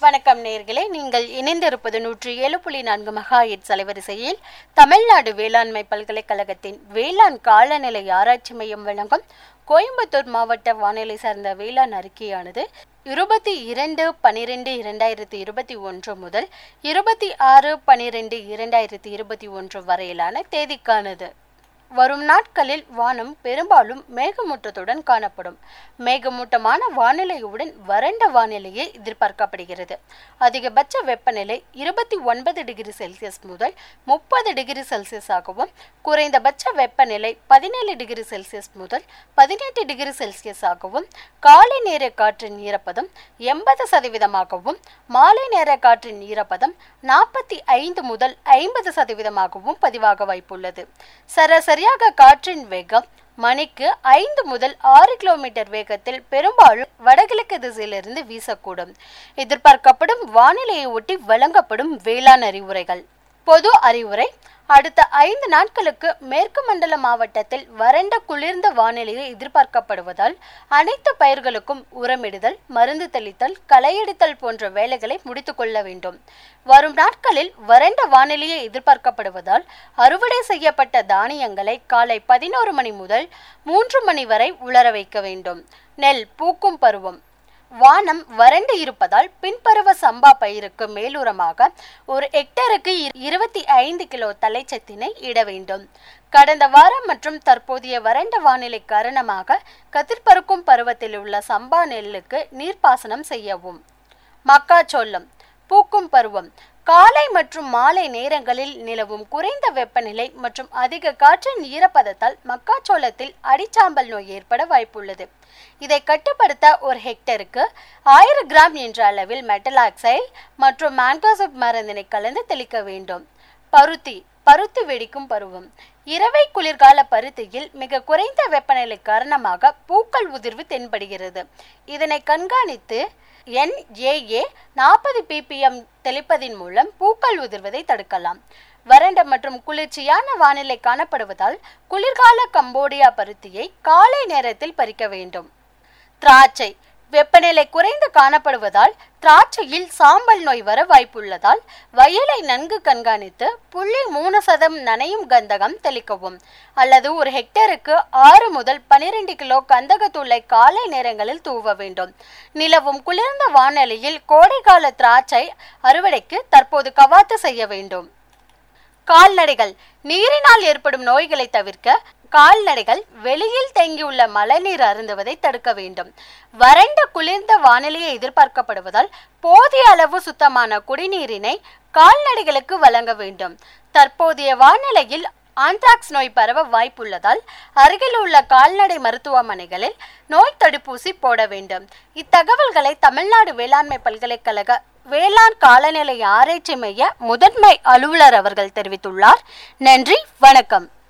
வணக்கம் நேர்களே நீங்கள் இணைந்திருப்பது நூற்றி ஏழு புள்ளி நான்கு மெகா எட்ஸ் அலைவரிசையில் தமிழ்நாடு வேளாண்மை பல்கலைக்கழகத்தின் வேளாண் காலநிலை ஆராய்ச்சி மையம் வழங்கும் கோயம்புத்தூர் மாவட்ட வானிலை சார்ந்த வேளாண் அறிக்கையானது இருபத்தி இரண்டு பனிரெண்டு இரண்டாயிரத்தி இருபத்தி ஒன்று முதல் இருபத்தி ஆறு பனிரெண்டு இரண்டாயிரத்தி இருபத்தி ஒன்று வரையிலான தேதிக்கானது வரும் நாட்களில் வானம் பெரும்பாலும் மேகமூட்டத்துடன் காணப்படும் மேகமூட்டமான வானிலையுடன் வறண்ட வானிலையே எதிர்பார்க்கப்படுகிறது அதிகபட்ச வெப்பநிலை இருபத்தி ஒன்பது டிகிரி செல்சியஸ் முதல் முப்பது டிகிரி செல்சியஸ் ஆகவும் குறைந்தபட்ச வெப்பநிலை பதினேழு டிகிரி செல்சியஸ் முதல் பதினெட்டு டிகிரி செல்சியஸ் ஆகவும் காலை நேர காற்றின் ஈரப்பதம் எண்பது சதவீதமாகவும் மாலை நேர காற்றின் ஈரப்பதம் நாற்பத்தி ஐந்து முதல் ஐம்பது சதவீதமாகவும் பதிவாக வாய்ப்புள்ளது சராசரியாக காற்றின் வேகம் மணிக்கு ஐந்து முதல் ஆறு கிலோமீட்டர் வேகத்தில் பெரும்பாலும் வடகிழக்கு திசையிலிருந்து வீசக்கூடும் எதிர்பார்க்கப்படும் வானிலையை ஒட்டி வழங்கப்படும் வேளாண் அறிவுரைகள் பொது அறிவுரை அடுத்த ஐந்து நாட்களுக்கு மேற்கு மண்டல மாவட்டத்தில் வறண்ட குளிர்ந்த வானிலையை எதிர்பார்க்கப்படுவதால் அனைத்து பயிர்களுக்கும் உரமிடுதல் மருந்து தெளித்தல் களையெடுத்தல் போன்ற வேலைகளை முடித்துக் கொள்ள வேண்டும் வரும் நாட்களில் வறண்ட வானிலையை எதிர்பார்க்கப்படுவதால் அறுவடை செய்யப்பட்ட தானியங்களை காலை பதினோரு மணி முதல் மூன்று மணி வரை உலர வைக்க வேண்டும் நெல் பூக்கும் பருவம் வானம் வறண்டு இருப்பதால் பின்பருவ சம்பா பயிருக்கு மேலுரமாக ஒரு ஹெக்டருக்கு இருபத்தி ஐந்து கிலோ தலைச்சத்தினை இட வேண்டும் கடந்த வாரம் மற்றும் தற்போதைய வறண்ட வானிலை காரணமாக கதிர்பருக்கும் பருவத்தில் உள்ள சம்பா நெல்லுக்கு நீர்ப்பாசனம் செய்யவும் மக்காச்சோளம் பூக்கும் பருவம் காலை மற்றும் மாலை நேரங்களில் நிலவும் குறைந்த வெப்பநிலை மற்றும் அதிக காற்றின் ஈரப்பதத்தால் மக்காச்சோளத்தில் அடிச்சாம்பல் நோய் ஏற்பட வாய்ப்புள்ளது இதை கட்டுப்படுத்த ஒரு ஹெக்டருக்கு ஆயிரம் கிராம் என்ற அளவில் மெட்டலாக்சைல் மற்றும் மேங்கோசப் மருந்தினை கலந்து தெளிக்க வேண்டும் பருத்தி பருத்தி வெடிக்கும் பருவம் இரவை குளிர்கால பருத்தியில் மிக குறைந்த வெப்பநிலை காரணமாக பூக்கள் உதிர்வு தென்படுகிறது இதனை கண்காணித்து என்ஏஏ நாற்பது பிபிஎம் தெளிப்பதின் மூலம் பூக்கள் உதிர்வதை தடுக்கலாம் வறண்ட மற்றும் குளிர்ச்சியான வானிலை காணப்படுவதால் குளிர்கால கம்போடியா பருத்தியை காலை நேரத்தில் பறிக்க வேண்டும் திராட்சை வெப்பநிலை குறைந்து காணப்படுவதால் திராட்சையில் சாம்பல் நோய் வர வாய்ப்புள்ளதால் வயலை நன்கு கண்காணித்து புள்ளி மூணு சதம் நனையும் கந்தகம் தெளிக்கவும் அல்லது ஒரு ஹெக்டருக்கு ஆறு முதல் பனிரெண்டு கிலோ கந்தகத்தூளை காலை நேரங்களில் தூவ வேண்டும் நிலவும் குளிர்ந்த வானிலையில் கோடைக்கால திராட்சை அறுவடைக்கு தற்போது கவாத்து செய்ய வேண்டும் கால்நடைகள் நீரினால் ஏற்படும் நோய்களை தவிர்க்க கால்நடைகள் வெளியில் தேங்கியுள்ள மழைநீர் அருந்துவதை தடுக்க வேண்டும் வறண்ட குளிர்ந்த வானிலையை எதிர்பார்க்கப்படுவதால் போதிய அளவு சுத்தமான குடிநீரினை கால்நடைகளுக்கு வழங்க வேண்டும் தற்போதைய வானிலையில் ஆந்த்ராக்ஸ் நோய் பரவ வாய்ப்புள்ளதால் அருகில் உள்ள கால்நடை மருத்துவமனைகளில் நோய் தடுப்பூசி போட வேண்டும் இத்தகவல்களை தமிழ்நாடு வேளாண்மை பல்கலைக்கழக வேளாண் காலநிலை ஆராய்ச்சி மைய முதன்மை அலுவலர் அவர்கள் தெரிவித்துள்ளார் நன்றி வணக்கம்